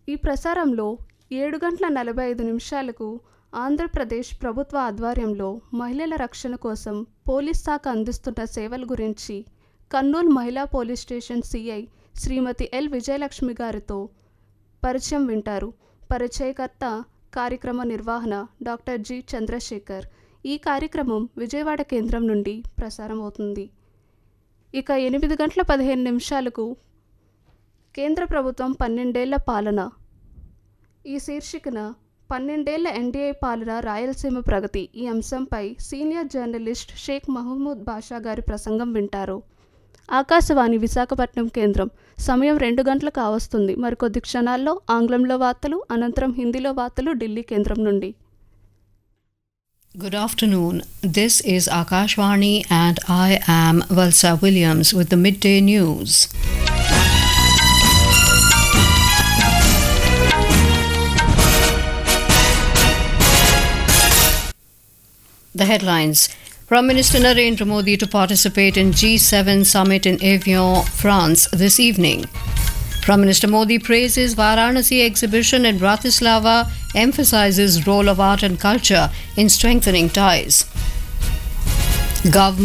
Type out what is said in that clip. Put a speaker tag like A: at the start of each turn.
A: ఈ ప్రసారంలో ఏడు గంటల నలభై ఐదు నిమిషాలకు ఆంధ్రప్రదేశ్ ప్రభుత్వ ఆధ్వర్యంలో మహిళల రక్షణ కోసం పోలీస్ శాఖ అందిస్తున్న సేవల గురించి కర్నూలు మహిళా police station CI Shrimati L Vijayalakshmi గారితో పరిచయం వింటారు పరిచయకర్త కార్యక్రమ నిర్వహణ డాక్టర్ జి చంద్రశేఖర్ ఈ కార్యక్రమం విజయవాడ కేంద్రం నుండి ప్రసారం అవుతుంది ఇక ఎనిమిది గంటల పదిహేను నిమిషాలకు కేంద్ర ప్రభుత్వం పన్నెండేళ్ల పాలన ఈ శీర్షికన పన్నెండేళ్ల ఎన్డీఏ పాలన రాయలసీమ ప్రగతి ఈ అంశంపై సీనియర్ జర్నలిస్ట్ షేక్ మహమూద్ బాషా గారి ప్రసంగం వింటారు ఆకాశవాణి విశాఖపట్నం కేంద్రం సమయం రెండు గంటలకు కావస్తుంది మరికొద్ది క్షణాల్లో ఆంగ్లంలో వార్తలు అనంతరం హిందీలో వార్తలు ఢిల్లీ కేంద్రం నుండి
B: Good afternoon. This is Akashvani, and I am Valsa Williams with the midday news. The headlines Prime Minister Narendra Modi to participate in G7 summit in Evian, France this evening. Prime Minister Modi praises Varanasi exhibition in Bratislava, emphasizes role of art and culture in strengthening ties. Government